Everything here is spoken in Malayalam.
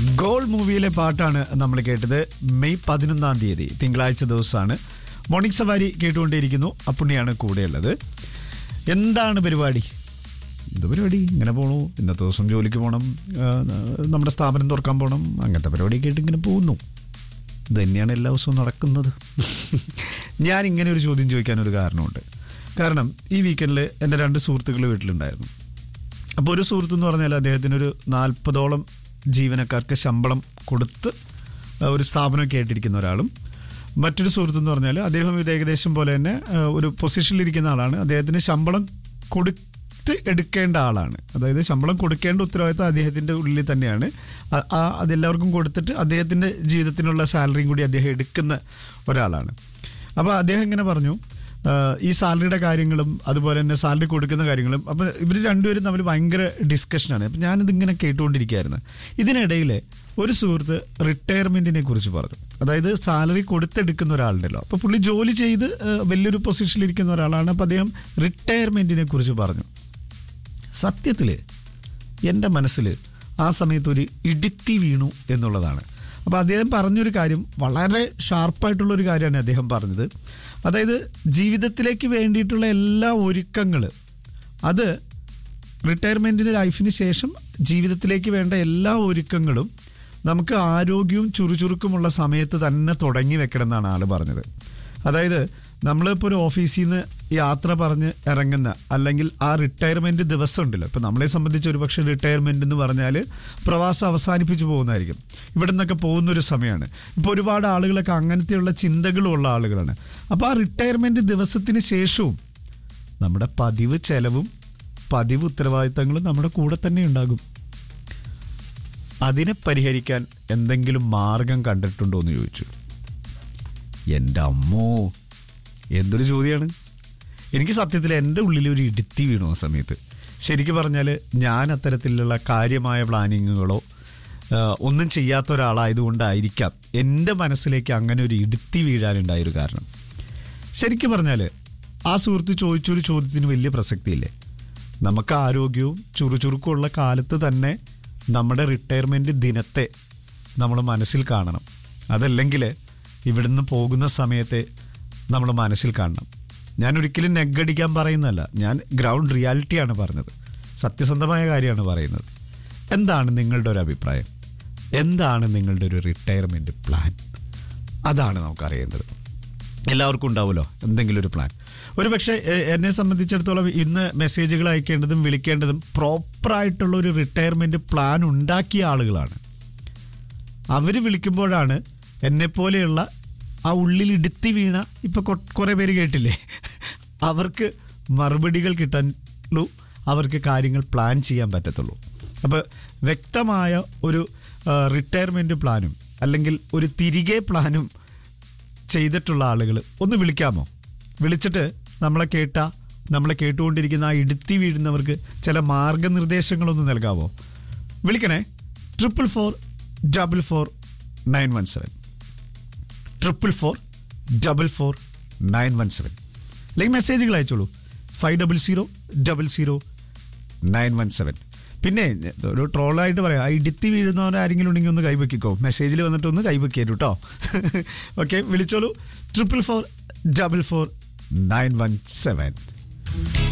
ഗോൾ മൂവിയിലെ പാട്ടാണ് നമ്മൾ കേട്ടത് മെയ് പതിനൊന്നാം തീയതി തിങ്കളാഴ്ച ദിവസമാണ് മോർണിംഗ് സവാരി കേട്ടുകൊണ്ടേയിരിക്കുന്നു അപ്പുണ്ണിയാണ് കൂടെയുള്ളത് എന്താണ് പരിപാടി എന്ത് പരിപാടി ഇങ്ങനെ പോണു ഇന്നത്തെ ദിവസം ജോലിക്ക് പോകണം ആ, നമ്മുടെ സ്ഥാപനം തുറക്കാൻ പോകണം അങ്ങനത്തെ പരിപാടിയൊക്കെ ആയിട്ട് ഇങ്ങനെ പോകുന്നു ഇത് തന്നെയാണ് എല്ലാ ദിവസവും നടക്കുന്നത് ഞാൻ ഇങ്ങനെ ഒരു ചോദ്യം ചോദിക്കാൻ ഒരു കാരണമുണ്ട് കാരണം ഈ വീക്കെൻഡിൽ എൻ്റെ രണ്ട് സുഹൃത്തുക്കൾ വീട്ടിലുണ്ടായിരുന്നു അപ്പോൾ ഒരു സുഹൃത്ത് എന്ന് പറഞ്ഞാൽ അദ്ദേഹത്തിന് ഒരു നാൽപ്പതോളം ജീവനക്കാർക്ക് ശമ്പളം കൊടുത്ത് ആ, ഒരു സ്ഥാപനമൊക്കെ ആയിട്ടിരിക്കുന്ന ഒരാളും മറ്റൊരു സുഹൃത്ത് എന്ന് പറഞ്ഞാൽ അദ്ദേഹം ഇത് ഏകദേശം പോലെ തന്നെ ആ, ഒരു പൊസിഷനിലിരിക്കുന്ന ആളാണ് അദ്ദേഹത്തിന് ശമ്പളം കൊടുത്ത് എടുക്കേണ്ട ആളാണ് അതായത് ശമ്പളം കൊടുക്കേണ്ട ഉത്തരവാദിത്തം അദ്ദേഹത്തിൻ്റെ ഉള്ളിൽ തന്നെയാണ് ആ- ആ അതെല്ലാവർക്കും കൊടുത്തിട്ട് അദ്ദേഹത്തിൻ്റെ ജീവിതത്തിനുള്ള സാലറിയും കൂടി അദ്ദേഹം എടുക്കുന്ന ഒരാളാണ് അപ്പോൾ അദ്ദേഹം ഇങ്ങനെ പറഞ്ഞു ആഹ് ഈ സാലറിയുടെ കാര്യങ്ങളും അതുപോലെ തന്നെ സാലറി കൊടുക്കുന്ന കാര്യങ്ങളും അപ്പോൾ ഇവർ രണ്ടുപേരും തമ്മിൽ ഭയങ്കര ഡിസ്കഷനാണ് അപ്പം ഞാനിതിങ്ങനെ കേട്ടുകൊണ്ടിരിക്കുകയായിരുന്നു ഇതിനിടയിൽ ഒരു സുഹൃത്ത് റിട്ടയർമെൻറ്റിനെ കുറിച്ച് പറഞ്ഞു അതായത് സാലറി കൊടുത്തെടുക്കുന്ന ഒരാളുണ്ടല്ലോ അപ്പോൾ പുള്ളി ജോലി ചെയ്ത് ആഹ് വലിയൊരു പൊസിഷനിലിരിക്കുന്ന ഒരാളാണ് അപ്പോൾ അദ്ദേഹം റിട്ടയർമെൻറ്റിനെ കുറിച്ച് പറഞ്ഞു സത്യത്തിൽ എൻ്റെ മനസ്സിൽ ആ സമയത്ത് ഒരു ഇടുത്തി വീണു എന്നുള്ളതാണ് അപ്പോൾ അദ്ദേഹം പറഞ്ഞൊരു കാര്യം വളരെ ഷാർപ്പായിട്ടുള്ള ഒരു കാര്യമാണ് അദ്ദേഹം പറഞ്ഞത് അതായത് ജീവിതത്തിലേക്ക് വേണ്ടിയിട്ടുള്ള എല്ലാ ഒരുക്കങ്ങൾ അത് റിട്ടയർമെൻറ്റിന് ലൈഫിന് ശേഷം ജീവിതത്തിലേക്ക് വേണ്ട എല്ലാ ഒരുക്കങ്ങളും നമുക്ക് ആരോഗ്യവും ചുറുചുറുക്കുമുള്ള സമയത്ത് തന്നെ തുടങ്ങി വെക്കണം എന്നാണ് ആള് പറഞ്ഞത് അതായത് നമ്മളിപ്പോൾ ഒരു ഓഫീസിൽ നിന്ന് യാത്ര പറഞ്ഞ് ഇറങ്ങുന്ന അല്ലെങ്കിൽ ആ റിട്ടയർമെന്റ് ദിവസം ഉണ്ടല്ലോ ഇപ്പം നമ്മളെ സംബന്ധിച്ച് ഒരു പക്ഷേ റിട്ടയർമെന്റ് എന്ന് പറഞ്ഞാൽ പ്രവാസം അവസാനിപ്പിച്ചു പോകുന്നതായിരിക്കും ഇവിടെ നിന്നൊക്കെ പോകുന്ന ഒരു സമയമാണ് ഇപ്പോൾ ഒരുപാട് ആളുകളൊക്കെ അങ്ങനത്തെയുള്ള ചിന്തകളുള്ള ആളുകളാണ് അപ്പോൾ ആ റിട്ടയർമെന്റ് ദിവസത്തിന് ശേഷവും നമ്മുടെ പതിവ് ചെലവും പതിവ് ഉത്തരവാദിത്തങ്ങളും നമ്മുടെ കൂടെ തന്നെ ഉണ്ടാകും അതിനെ പരിഹരിക്കാൻ എന്തെങ്കിലും മാർഗം കണ്ടിട്ടുണ്ടോ എന്ന് ചോദിച്ചു എൻ്റെ അമ്മോ എന്തൊരു ചോദ്യമാണ് എനിക്ക് സത്യത്തിൽ എൻ്റെ ഉള്ളിൽ ഒരു ഇടുത്തി വീണു ആ സമയത്ത് ശരിക്കും പറഞ്ഞാൽ ഞാൻ അത്തരത്തിലുള്ള കാര്യമായ പ്ലാനിങ്ങുകളോ ആ, ഒന്നും ചെയ്യാത്ത ഒരാളായതുകൊണ്ടായിരിക്കാം എൻ്റെ മനസ്സിലേക്ക് അങ്ങനെ ഒരു ഇടുത്തി വീഴാനുണ്ടായൊരു കാരണം ശരിക്കും പറഞ്ഞാൽ ആ സുഹൃത്ത് ചോദിച്ചൊരു ചോദ്യത്തിന് വലിയ പ്രസക്തിയില്ലേ നമുക്ക് ആരോഗ്യവും ചുറുചുറുക്കുമുള്ള കാലത്ത് തന്നെ നമ്മുടെ റിട്ടയർമെൻറ്റ് ദിനത്തെ നമ്മൾ മനസ്സിൽ കാണണം അതല്ലെങ്കിൽ ഇവിടുന്ന് പോകുന്ന സമയത്തെ നമ്മൾ മനസ്സിൽ കാണണം ഞാൻ ഒരിക്കലും നെഗടിക്കാൻ പറയുന്നതല്ല ഞാൻ ഗ്രൗണ്ട് റിയാലിറ്റിയാണ് പറഞ്ഞത് സത്യസന്ധമായ കാര്യമാണ് പറയുന്നത് എന്താണ് നിങ്ങളുടെ ഒരു അഭിപ്രായം എന്താണ് നിങ്ങളുടെ ഒരു റിട്ടയർമെൻറ്റ് പ്ലാൻ അതാണ് നമുക്കറിയേണ്ടത് എല്ലാവർക്കും ഉണ്ടാവുമല്ലോ എന്തെങ്കിലും ഒരു പ്ലാൻ ഒരു പക്ഷേ എ- എന്നെ സംബന്ധിച്ചിടത്തോളം ഇന്ന് മെസ്സേജുകൾ അയക്കേണ്ടതും വിളിക്കേണ്ടതും പ്രോപ്പറായിട്ടുള്ള ഒരു റിട്ടയർമെൻറ്റ് പ്ലാൻ ഉണ്ടാക്കിയ ആളുകളാണ് അവർ വിളിക്കുമ്പോഴാണ് എന്നെപ്പോലെയുള്ള ആ ഉള്ളിൽ ഇടുത്തി വീണ ഇപ്പൊ കൊ- കുറെ പേര് കേട്ടില്ലേ അവർക്ക് മറുപടികൾ കിട്ടാനുള്ളൂ അവർക്ക് കാര്യങ്ങൾ പ്ലാൻ ചെയ്യാൻ പറ്റത്തുള്ളൂ അപ്പോൾ വ്യക്തമായ ഒരു റിട്ടയർമെൻറ്റ് പ്ലാനും അല്ലെങ്കിൽ ഒരു തിരികെ പ്ലാനും ചെയ്തിട്ടുള്ള ആളുകൾ ഒന്ന് വിളിക്കാമോ വിളിച്ചിട്ട് നമ്മളെ കേട്ട നമ്മളെ കേട്ടുകൊണ്ടിരിക്കുന്ന ആ ഇടുത്തി വീഴുന്നവർക്ക് ചില മാർഗനിർദ്ദേശങ്ങളൊന്ന് നൽകാമോ വിളിക്കണേ triple four double four nine one seven triple four double four nine one seven അല്ലെങ്കിൽ മെസ്സേജുകൾ അയച്ചോളൂ five double zero double zero nine one seven പിന്നെ ഒരു ട്രോളായിട്ട് പറയാം ആ ഇടുത്തി വീഴുന്നവൻ ആരെങ്കിലും ഉണ്ടെങ്കിൽ ഒന്ന് കൈവയ്ക്കോ മെസ്സേജിൽ വന്നിട്ട് ഒന്ന് കൈവയ്ക്കേറ്റു കേട്ടോ ഓക്കെ വിളിച്ചോളൂ triple four double four nine one seven